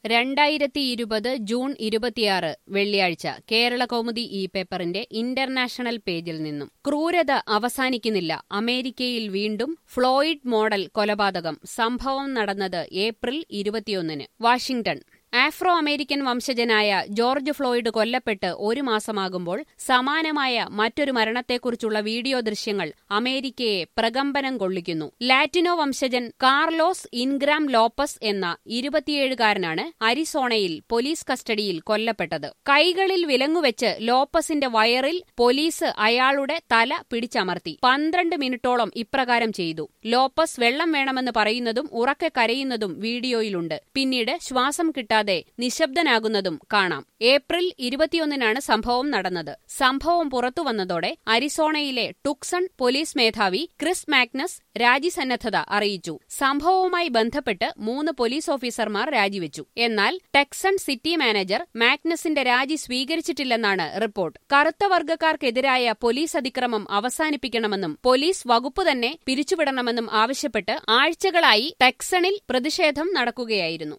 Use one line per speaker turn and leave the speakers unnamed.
രണ്ടായിരത്തി ഇരുപത് ജൂൺ ഇരുപത്തിയാറ് വെള്ളിയാഴ്ച കേരള കൗമുദി ഈ പേപ്പറിന്റെ ഇന്റർനാഷണൽ പേജിൽ നിന്നും ക്രൂരത അവസാനിക്കുന്നില്ല അമേരിക്കയിൽ വീണ്ടും ഫ്ലോയിഡ് മോഡൽ കൊലപാതകം സംഭവം നടന്നത് ഏപ്രിൽ ഇരുപത്തിയൊന്നിന് വാഷിംഗ്ടൺ ആഫ്രോ അമേരിക്കൻ വംശജനായ ജോർജ് ഫ്ലോയിഡ് കൊല്ലപ്പെട്ട് ഒരു മാസമാകുമ്പോൾ സമാനമായ മറ്റൊരു മരണത്തെക്കുറിച്ചുള്ള വീഡിയോ ദൃശ്യങ്ങൾ അമേരിക്കയെ പ്രകമ്പനം കൊള്ളിക്കുന്നു ലാറ്റിനോ വംശജൻ കാർലോസ് ഇൻഗ്രാം ലോപ്പസ് എന്ന ഇരുപത്തിയേഴുകാരനാണ് അരിസോണയിൽ പോലീസ് കസ്റ്റഡിയിൽ കൊല്ലപ്പെട്ടത് കൈകളിൽ വിലങ്ങുവെച്ച് ലോപ്പസിന്റെ വയറിൽ പോലീസ് അയാളുടെ തല പിടിച്ചമർത്തി പന്ത്രണ്ട് മിനിറ്റോളം ഇപ്രകാരം ചെയ്തു ലോപ്പസ് വെള്ളം വേണമെന്ന് പറയുന്നതും ഉറക്കെ കരയുന്നതും വീഡിയോയിലുണ്ട് പിന്നീട് ശ്വാസം കിട്ടാതെ നിശബ്ദനാകുന്നതും കാണാം ഏപ്രിൽ ഇരുപത്തിയൊന്നിനാണ് സംഭവം നടന്നത് സംഭവം പുറത്തുവന്നതോടെ അരിസോണയിലെ ടുക്സൺ പോലീസ് മേധാവി ക്രിസ് മാഗ്നസ് രാജിസന്നദ്ധത അറിയിച്ചു സംഭവവുമായി ബന്ധപ്പെട്ട് മൂന്ന് പോലീസ് ഓഫീസർമാർ രാജിവെച്ചു എന്നാൽ ടെക്സൺ സിറ്റി മാനേജർ മാഗ്നസിന്റെ രാജി സ്വീകരിച്ചിട്ടില്ലെന്നാണ് റിപ്പോർട്ട് കറുത്ത വർഗ്ഗക്കാർക്കെതിരായ പോലീസ് അതിക്രമം അവസാനിപ്പിക്കണമെന്നും പോലീസ് വകുപ്പ് തന്നെ പിരിച്ചുവിടണമെന്നും ആവശ്യപ്പെട്ട് ആഴ്ചകളായി ടെക്സണിൽ പ്രതിഷേധം നടക്കുകയായിരുന്നു